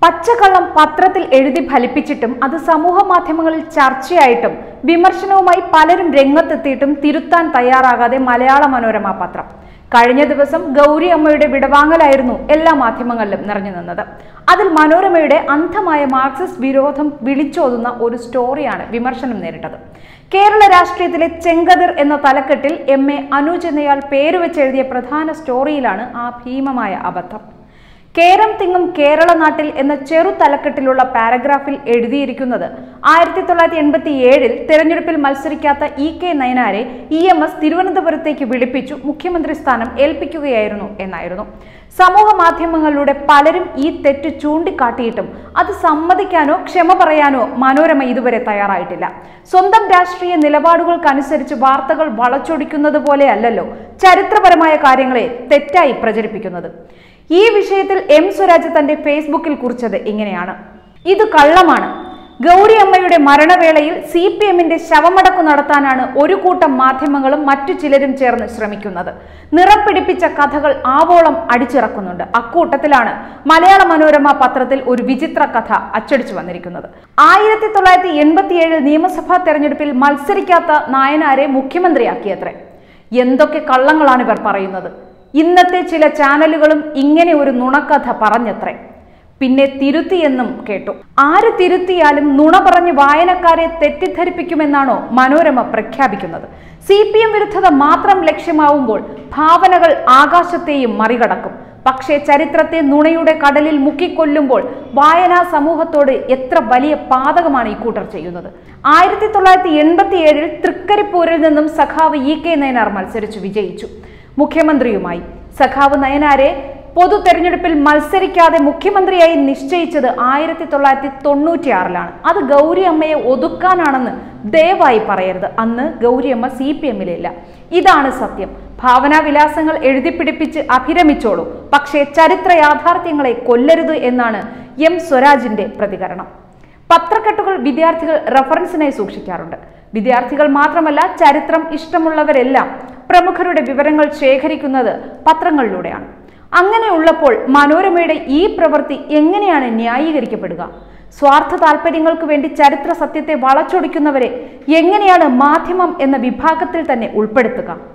പച്ചക്കള്ളം പത്രത്തിൽ എഴുതി ഫലിപ്പിച്ചിട്ടും അത് സമൂഹ മാധ്യമങ്ങളിൽ ചർച്ചയായിട്ടും വിമർശനവുമായി പലരും രംഗത്തെത്തിയിട്ടും തിരുത്താൻ തയ്യാറാകാതെ മലയാള മനോരമ പത്രം കഴിഞ്ഞ ദിവസം ഗൗരി അമ്മയുടെ വിടവാങ്ങലായിരുന്നു എല്ലാ മാധ്യമങ്ങളിലും നിറഞ്ഞു നിന്നത് അതിൽ മനോരമയുടെ അന്ധമായ മാർക്സിസ്റ്റ് വിരോധം വിളിച്ചോതുന്ന ഒരു സ്റ്റോറിയാണ് വിമർശനം നേരിട്ടത് കേരള രാഷ്ട്രീയത്തിലെ ചെങ്കതിർ എന്ന തലക്കെട്ടിൽ എം എ അനൂജ് എന്നയാൾ പേരുവെച്ചെഴുതിയ പ്രധാന സ്റ്റോറിയിലാണ് ആ ഭീമമായ അബദ്ധം കേരം തിങ്ങും കേരള നാട്ടിൽ എന്ന ചെറു തലക്കെട്ടിലുള്ള പാരഗ്രാഫിൽ എഴുതിയിരിക്കുന്നത് ആയിരത്തി തൊള്ളായിരത്തി എൺപത്തി ഏഴിൽ തെരഞ്ഞെടുപ്പിൽ മത്സരിക്കാത്ത ഇ കെ നയനാരെ ഇ എം എസ് തിരുവനന്തപുരത്തേക്ക് വിളിപ്പിച്ചു മുഖ്യമന്ത്രി സ്ഥാനം ഏൽപ്പിക്കുകയായിരുന്നു എന്നായിരുന്നു സമൂഹ മാധ്യമങ്ങളിലൂടെ പലരും ഈ തെറ്റ് ചൂണ്ടിക്കാട്ടിയിട്ടും അത് സമ്മതിക്കാനോ ക്ഷമ പറയാനോ മനോരമ ഇതുവരെ തയ്യാറായിട്ടില്ല സ്വന്തം രാഷ്ട്രീയ നിലപാടുകൾക്കനുസരിച്ച് വാർത്തകൾ വളച്ചൊടിക്കുന്നത് പോലെയല്ലല്ലോ ചരിത്രപരമായ കാര്യങ്ങളെ തെറ്റായി പ്രചരിപ്പിക്കുന്നത് ഈ വിഷയത്തിൽ എം സ്വരാജ് തന്റെ ഫേസ്ബുക്കിൽ കുറിച്ചത് ഇങ്ങനെയാണ് ഇത് കള്ളമാണ് ഗൗരി അമ്മയുടെ മരണവേളയിൽ സി പി എമ്മിന്റെ ശവമടക്കു നടത്താനാണ് ഒരു കൂട്ടം മാധ്യമങ്ങളും മറ്റു ചിലരും ചേർന്ന് ശ്രമിക്കുന്നത് നിറപ്പിടിപ്പിച്ച കഥകൾ ആവോളം അടിച്ചിറക്കുന്നുണ്ട് അക്കൂട്ടത്തിലാണ് മലയാള മനോരമ പത്രത്തിൽ ഒരു വിചിത്ര കഥ അച്ചടിച്ചു വന്നിരിക്കുന്നത് ആയിരത്തി തൊള്ളായിരത്തി എൺപത്തിയേഴിൽ നിയമസഭാ തെരഞ്ഞെടുപ്പിൽ മത്സരിക്കാത്ത നായനാരെ മുഖ്യമന്ത്രിയാക്കിയത്രേ എന്തൊക്കെ കള്ളങ്ങളാണ് ഇവർ പറയുന്നത് ഇന്നത്തെ ചില ചാനലുകളും ഇങ്ങനെ ഒരു നുണക്കഥ പറഞ്ഞത്രേ പിന്നെ തിരുത്തിയെന്നും കേട്ടു ആര് തിരുത്തിയാലും നുണ പറഞ്ഞ് വായനക്കാരെ തെറ്റിദ്ധരിപ്പിക്കുമെന്നാണോ മനോരമ പ്രഖ്യാപിക്കുന്നത് സി പി എം വിരുദ്ധത മാത്രം ലക്ഷ്യമാവുമ്പോൾ ഭാവനകൾ ആകാശത്തെയും മറികടക്കും പക്ഷേ ചരിത്രത്തെ നുണയുടെ കടലിൽ മുക്കിക്കൊല്ലുമ്പോൾ വായനാ സമൂഹത്തോട് എത്ര വലിയ പാതകമാണ് ഈ കൂട്ടർ ചെയ്യുന്നത് ആയിരത്തി തൊള്ളായിരത്തി എൺപത്തി ഏഴിൽ തൃക്കരിപ്പൂരിൽ നിന്നും സഖാവ് ഇ കെ നയനാർ മത്സരിച്ചു വിജയിച്ചു മുഖ്യമന്ത്രിയുമായി സഖാവ് നയനാരെ പൊതു തെരഞ്ഞെടുപ്പിൽ മത്സരിക്കാതെ മുഖ്യമന്ത്രിയായി നിശ്ചയിച്ചത് ആയിരത്തി തൊള്ളായിരത്തി തൊണ്ണൂറ്റിയാറിലാണ് അത് ഗൗരി അമ്മയെ ഒതുക്കാനാണെന്ന് ദയവായി പറയരുത് അന്ന് ഗൗരിയമ്മ സി പി എമ്മിലില്ല ഇതാണ് സത്യം ഭാവനാവിലാസങ്ങൾ എഴുതിപ്പിടിപ്പിച്ച് അഭിരമിച്ചോളൂ പക്ഷേ ചരിത്ര യാഥാർത്ഥ്യങ്ങളെ കൊല്ലരുത് എന്നാണ് എം സ്വരാജിന്റെ പ്രതികരണം പത്രക്കെട്ടുകൾ വിദ്യാർത്ഥികൾ റഫറൻസിനായി സൂക്ഷിക്കാറുണ്ട് വിദ്യാർത്ഥികൾ മാത്രമല്ല ചരിത്രം ഇഷ്ടമുള്ളവരെല്ലാം പ്രമുഖരുടെ വിവരങ്ങൾ ശേഖരിക്കുന്നത് പത്രങ്ങളിലൂടെയാണ് അങ്ങനെയുള്ളപ്പോൾ മനോരമയുടെ ഈ പ്രവൃത്തി എങ്ങനെയാണ് ന്യായീകരിക്കപ്പെടുക സ്വാർത്ഥ താല്പര്യങ്ങൾക്ക് വേണ്ടി ചരിത്ര സത്യത്തെ വളച്ചൊടിക്കുന്നവരെ എങ്ങനെയാണ് മാധ്യമം എന്ന വിഭാഗത്തിൽ തന്നെ ഉൾപ്പെടുത്തുക